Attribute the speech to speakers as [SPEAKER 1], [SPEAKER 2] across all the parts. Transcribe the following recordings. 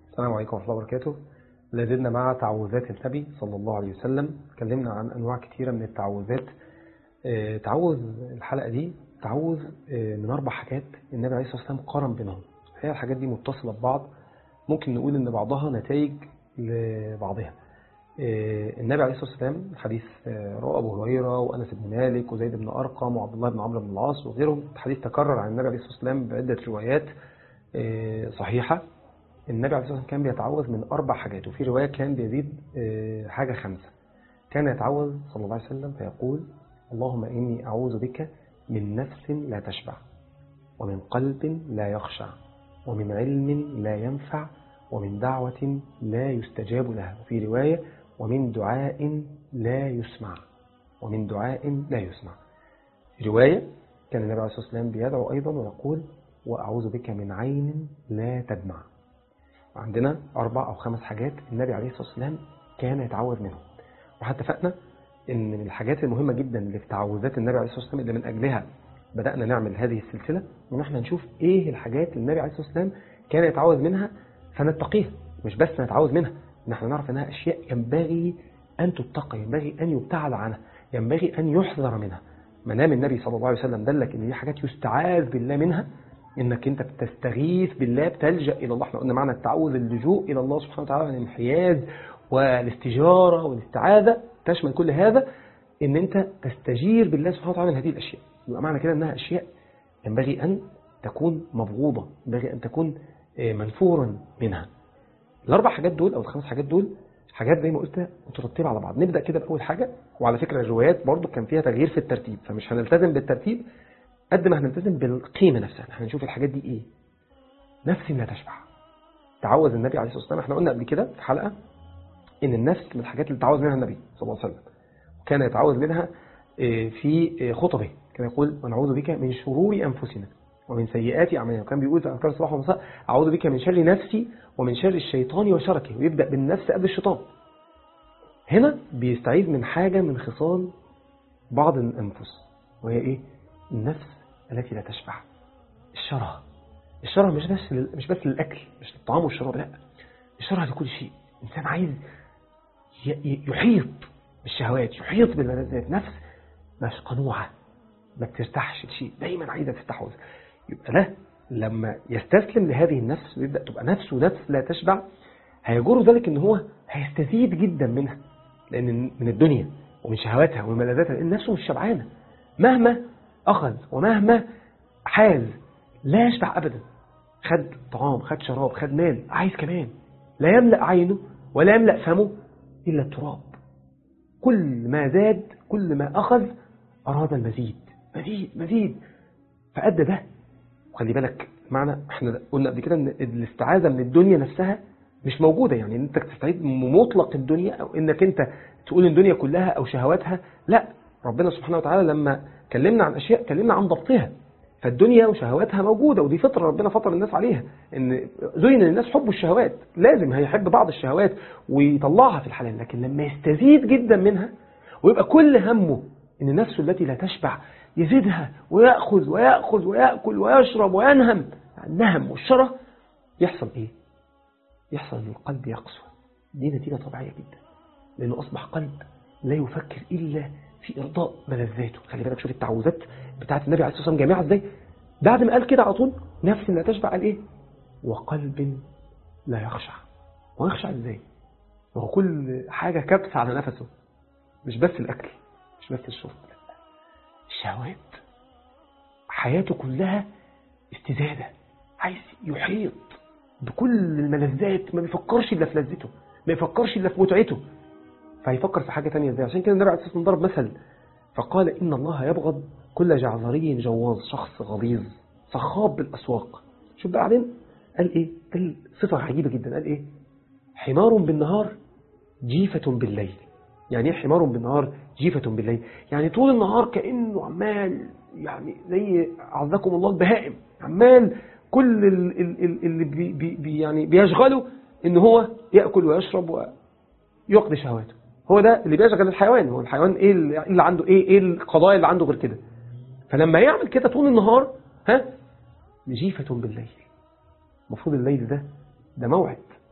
[SPEAKER 1] السلام عليكم ورحمة الله وبركاته لازلنا مع تعوذات النبي صلى الله عليه وسلم اتكلمنا عن أنواع كثيرة من التعوذات آه، تعوذ الحلقة دي تعوذ آه، من أربع حاجات النبي عليه الصلاة والسلام قارن بينهم هي الحاجات دي متصلة ببعض ممكن نقول إن بعضها نتائج لبعضها آه، النبي عليه الصلاة والسلام حديث آه، رواه أبو هريرة وأنس بن مالك وزيد بن أرقم وعبد الله بن عمرو بن العاص وغيرهم حديث تكرر عن النبي عليه الصلاة والسلام بعدة روايات آه، صحيحة النبي عليه الصلاة والسلام كان بيتعوذ من أربع حاجات وفي رواية كان بيزيد آه، حاجة خمسة كان يتعوذ صلى الله عليه وسلم فيقول اللهم إني أعوذ بك من نفس لا تشبع ومن قلب لا يخشع ومن علم لا ينفع ومن دعوة لا يستجاب لها وفي رواية ومن دعاء لا يسمع ومن دعاء لا يسمع رواية كان النبي عليه الصلاة والسلام بيدعو أيضا ويقول وأعوذ بك من عين لا تدمع عندنا أربع أو خمس حاجات النبي عليه الصلاة والسلام كان يتعوذ منهم وحتى اتفقنا إن من الحاجات المهمة جدا اللي في تعوذات النبي عليه الصلاة والسلام اللي من أجلها بدأنا نعمل هذه السلسلة إن احنا نشوف إيه الحاجات اللي النبي عليه الصلاة والسلام كان يتعوذ منها فنتقيها مش بس نتعوذ منها إن احنا نعرف إنها أشياء ينبغي أن تتقى ينبغي أن يبتعد عنها ينبغي أن يحذر منها ما دام النبي صلى الله عليه وسلم دلك إن دي حاجات يستعاذ بالله منها انك انت بتستغيث بالله بتلجأ الى الله احنا قلنا معنى التعوذ اللجوء الى الله سبحانه وتعالى الانحياز والاستجارة والاستعاذة تشمل كل هذا ان انت تستجير بالله سبحانه وتعالى من هذه الاشياء يبقى معنى كده انها اشياء ينبغي ان تكون مبغوضة ينبغي ان تكون آه، منفورا منها الاربع حاجات دول او الخمس حاجات دول حاجات زي ما قلت مترتبة على بعض نبدأ كده بأول حاجة وعلى فكرة الروايات برضو كان فيها تغيير في الترتيب فمش هنلتزم بالترتيب قد ما هنلتزم بالقيمة نفسها احنا هنشوف الحاجات دي ايه نفس لا تشبع تعوذ النبي عليه الصلاة والسلام احنا قلنا قبل كده في حلقة ان النفس من الحاجات اللي تعوذ منها النبي صلى الله عليه وسلم وكان يتعوذ منها اه، في اه، خطبه كان يقول ونعوذ بك من شرور أنفسنا ومن سيئات أعمالنا وكان بيقول في أذكار الصباح والمساء أعوذ بك من شر نفسي ومن شر الشيطان وشركه ويبدأ بالنفس قبل الشيطان هنا بيستعيذ من حاجة من خصال بعض الأنفس وهي إيه؟ النفس التي لا تشبع الشره الشره مش بس لل- مش بس للأكل مش للطعام والشراب لا الشره لكل شيء إنسان عايز ي- ي- يحيط بالشهوات يحيط بالملذات نفس مش قنوعة ما بترتاحش لشيء دايما عايزة تستحوذ يبقى ده لما يستسلم لهذه النفس ويبدأ تبقى نفسه نفس لا تشبع هيجر ذلك ان هو هيستزيد جدا منها لان من الدنيا ومن شهواتها ومن ملذاتها لان نفسه مش شبعانه مهما اخذ ومهما حاز لا يشبع ابدا خد طعام خد شراب خد مال عايز كمان لا يملأ عينه ولا يملأ فمه إلا التراب كل ما زاد كل ما أخذ أراد المزيد مزيد مزيد فأدى ده وخلي بالك معنى احنا قلنا قبل كده ان الاستعاذة من الدنيا نفسها مش موجودة يعني انت تستعيد من مطلق الدنيا او انك انت تقول الدنيا كلها او شهواتها لا ربنا سبحانه وتعالى لما كلمنا عن اشياء كلمنا عن ضبطها فالدنيا وشهواتها موجودة ودي فطرة ربنا فطر الناس عليها ان زين للناس حب الشهوات لازم هيحب بعض الشهوات ويطلعها في الحلال لكن لما يستزيد جدا منها ويبقى كل همه ان نفسه التي لا تشبع يزيدها ويأخذ ويأخذ ويأكل ويشرب وينهم النهم والشره يحصل ايه يحصل ان القلب يقسو دي نتيجة طبيعية جدا لانه اصبح قلب لا يفكر الا في ارضاء ملذاته خلي بالك شوف التعوذات بتاعت النبي عليه الصلاه والسلام جميعا ازاي بعد ما قال كده على طول نفس لا تشبع قال ايه وقلب لا يخشع ويخشع ازاي هو كل حاجة كبسة على نفسه مش بس الأكل مش بس الشرب لا. الشهوات حياته كلها استزادة عايز يحيط بكل الملذات ما بيفكرش إلا في لذته ما يفكرش إلا في متعته فهيفكر في حاجة تانية ازاي عشان كده النبي عليه الصلاة والسلام ضرب مثل فقال إن الله يبغض كل جعذري جواظ شخص غليظ صخاب بالأسواق شوف بقى بعدين قال إيه قال صفة عجيبة جدا قال إيه حمار بالنهار جيفة بالليل يعني ايه حمار بالنهار جيفة بالليل يعني طول النهار كأنه عمال يعني زي عزكم الله البهائم عمال كل ال- ال- ال- اللي بي بي بي يعني بيشغله ان هو يأكل ويشرب ويقضي شهواته هو ده اللي بيشغل الحيوان هو الحيوان ايه اللي اللي عنده ايه ايه القضايا اللي عنده غير كده فلما يعمل كده طول النهار ها جيفة بالليل المفروض الليل ده ده موعد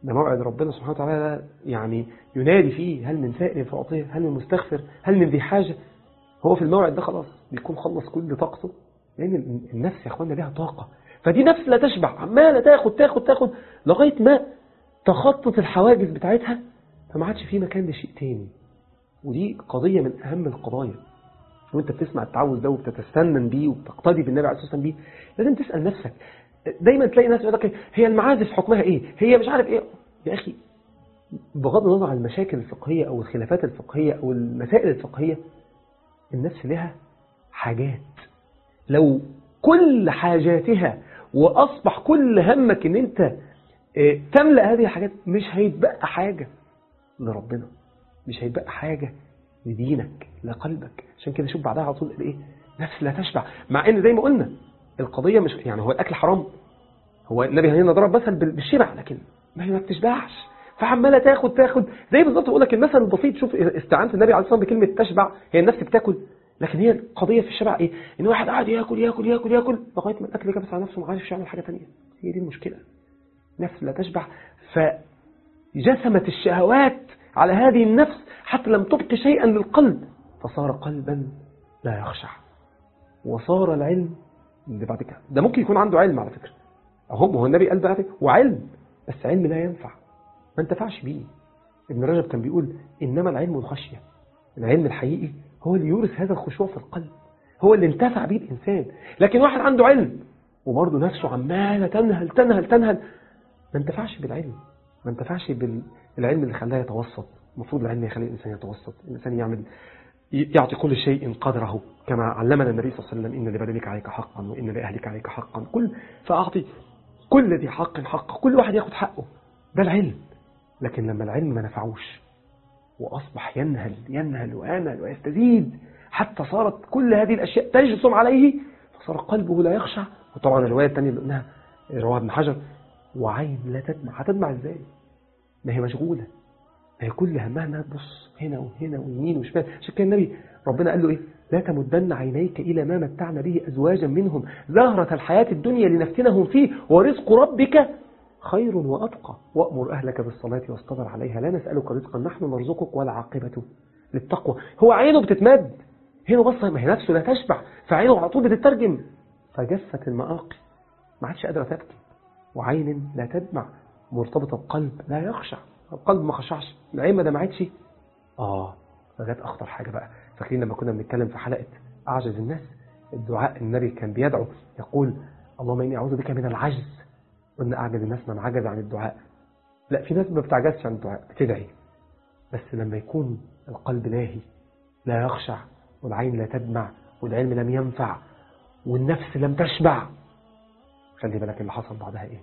[SPEAKER 1] ده موعد ربنا سبحانه وتعالى يعني ينادي فيه هل من سائل فأعطيه هل من مستغفر هل من ذي حاجة هو في الموعد ده خلاص بيكون خلص كل طاقته لأن النفس يا أخوانا لها طاقة فدي نفس لا تشبع عمالة تاخد تاخد تاخد لغاية ما تخطط الحواجز بتاعتها فما عادش في مكان لشيء تاني ودي قضية من أهم القضايا وانت بتسمع التعوذ ده وبتتسنن بيه وبتقتدي بالنبي عليه الصلاة والسلام بيه لازم تسأل نفسك دايما تلاقي ناس يقول لك هي المعازف حكمها ايه هي مش عارف ايه يا أخي بغض النظر عن المشاكل الفقهية أو الخلافات الفقهية أو المسائل الفقهية النفس لها حاجات لو كل حاجاتها وأصبح كل همك ان انت تملأ هذه الحاجات مش هيتبقى حاجة لربنا مش هيتبقى حاجة لدينك لقلبك عشان كده شوف بعدها على طول ايه نفس لا تشبع مع ان زي ما قلنا القضية مش يعني هو الأكل حرام هو النبي هنا ضرب مثل بالشبع لكن ما هي ما بتشبعش فعماله تاخد تاخد زي بالظبط بقول لك المثل البسيط شوف استعنت النبي عليه الصلاه والسلام بكلمه تشبع هي النفس بتاكل لكن هي القضيه في الشبع ايه ان واحد قاعد ياكل ياكل ياكل ياكل لغايه ما الاكل كبس على نفسه ما عارفش يعمل حاجه ثانيه هي دي المشكله نفس لا تشبع فجسمت الشهوات على هذه النفس حتى لم تبق شيئا للقلب فصار قلبا لا يخشع وصار العلم اللي بعد كده ده ممكن يكون عنده علم على فكره اهو هو النبي قال بقى وعلم بس علم لا ينفع ما انتفعش بيه ابن رجب كان بيقول إنما العلم الخشية العلم الحقيقي هو اللي يورث هذا الخشوع في القلب هو اللي انتفع به الإنسان لكن واحد عنده علم وبرضه نفسه عمالة تنهل تنهل تنهل ما انتفعش بالعلم ما انتفعش بالعلم اللي خلاه يتوسط المفروض العلم يخلي الإنسان يتوسط الإنسان يعمل يعطي كل شيء قدره كما علمنا النبي صلى الله عليه وسلم إن لبدنك عليك حقا وإن لأهلك عليك حقا كل فأعطي كل ذي حق حق كل واحد ياخد حقه ده العلم لكن لما العلم ما نفعوش وأصبح ينهل ينهل وينهل ويستزيد حتى صارت كل هذه الأشياء تجسم عليه فصار قلبه لا يخشع وطبعا الرواية الثانية اللي قلناها رواها ابن حجر وعين لا تدمع هتدمع ازاي ما هي مشغولة ما هي كل همها انها تبص هنا وهنا ويمين وشمال عشان كده النبي ربنا قال له ايه لا تمدن عينيك إلى ما متعنا به أزواجا منهم زهرة الحياة الدنيا لنفتنهم فيه ورزق ربك خير وأبقى وأمر أهلك بالصلاة واصطبر عليها لا نسألك رزقا نحن نرزقك والعاقبة للتقوى هو عينه بتتمد هنا بص ما هي نفسه لا تشبع فعينه على طول بتترجم فجفت المآقي ما عادش قادرة تبكي وعين لا تدمع مرتبطة بقلب لا يخشع القلب ما خشعش العين ما دمعتش آه فجت أخطر حاجة بقى فاكرين لما كنا بنتكلم في حلقة أعجز الناس الدعاء النبي كان بيدعو يقول اللهم إني أعوذ بك من العجز قلنا أعجز الناس من عجز عن الدعاء لا في ناس ما بتعجزش عن الدعاء بتدعي بس لما يكون القلب لاهي لا يخشع والعين لا تدمع والعلم لم ينفع والنفس لم تشبع خلي بالك اللي حصل بعدها ايه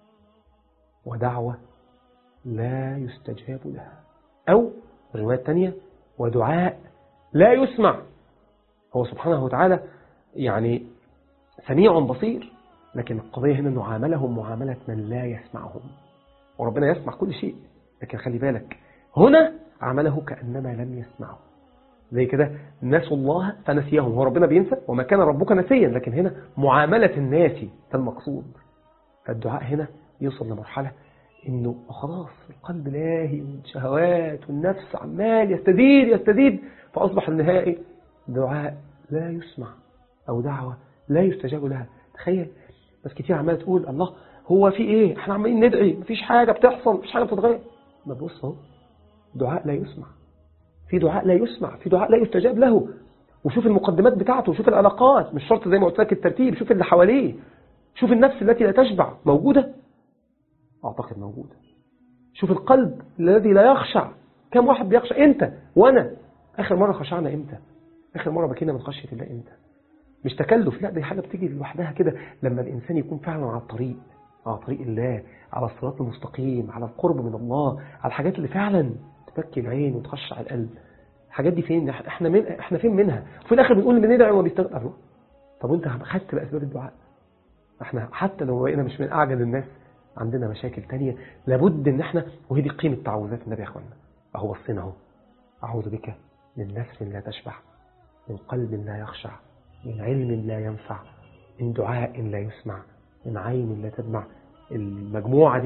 [SPEAKER 1] ودعوة لا يستجاب لها أو الرواية الثانية ودعاء لا يسمع هو سبحانه وتعالى يعني سميع بصير لكن القضية هنا أنه عاملهم معاملة من لا يسمعهم وربنا يسمع كل شيء لكن خلي بالك هنا عمله كأنما لم يسمعه زي كده نسوا الله فنسيهم هو ربنا بينسى وما كان ربك نسيا لكن هنا معاملة الناس ده المقصود فالدعاء هنا يوصل لمرحلة انه خلاص القلب لاهي والشهوات والنفس عمال يستزيد يستزيد فأصبح النهائي دعاء لا يسمع أو دعوة لا يستجاب لها تخيل بس كتير عمالة تقول الله هو في ايه احنا عمالين ندعي مفيش حاجة بتحصل مفيش حاجة بتتغير ما بص اهو دعاء لا يسمع في دعاء لا يسمع في دعاء لا يستجاب له وشوف المقدمات بتاعته وشوف العلاقات مش شرط زي ما قلت لك الترتيب شوف اللي حواليه شوف النفس التي لا تشبع موجودة أعتقد موجودة شوف القلب الذي لا يخشع كم واحد بيخشع انت وانا اخر مرة خشعنا امتى اخر مرة بكينا من خشية الله امتى مش تكلف لا دي حاجة بتيجي لوحدها كده لما الإنسان يكون فعلا على الطريق على طريق الله على الصراط المستقيم على القرب من الله على الحاجات اللي فعلا تبكي العين وتخشع القلب الحاجات دي فين احنا من احنا فين منها وفي الاخر بنقول بندعي وما بيستغفر طب وانت خدت باسباب الدعاء احنا حتى لو بقينا مش من اعجز الناس عندنا مشاكل تانية لابد ان احنا وهي دي قيمة تعوذات النبي يا اخوانا اهو بصينا اهو اعوذ بك من نفس لا تشبع من قلب لا يخشع من علم لا ينفع من دعاء لا يسمع من عين لا تدمع المجموعة دي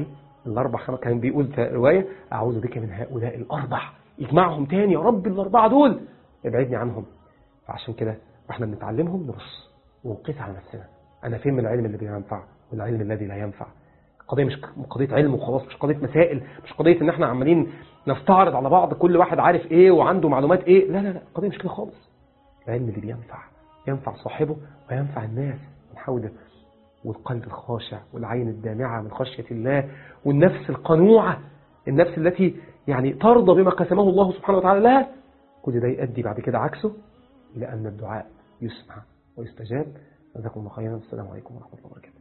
[SPEAKER 1] الأربع خمس كان بيقول في رواية أعوذ بك من هؤلاء الأربع يجمعهم تاني يا رب الأربعة دول ابعدني عنهم فعشان كده واحنا بنتعلمهم نبص ونقيس على نفسنا أنا فين من العلم اللي بينفع والعلم الذي لا ينفع قضية مش قضية علم وخلاص مش قضية مسائل مش قضية ان احنا عمالين نستعرض على بعض كل واحد عارف ايه وعنده معلومات ايه لا لا لا قضية مش كده خالص العلم اللي بينفع ينفع صاحبه وينفع الناس نحاول والقلب الخاشع والعين الدامعة من خشية الله والنفس القنوعة النفس التي يعني ترضى بما قسمه الله سبحانه وتعالى لها كل ده يؤدي بعد كده عكسه إلى أن الدعاء يسمع ويستجاب جزاكم الله خيرا السلام عليكم ورحمة الله وبركاته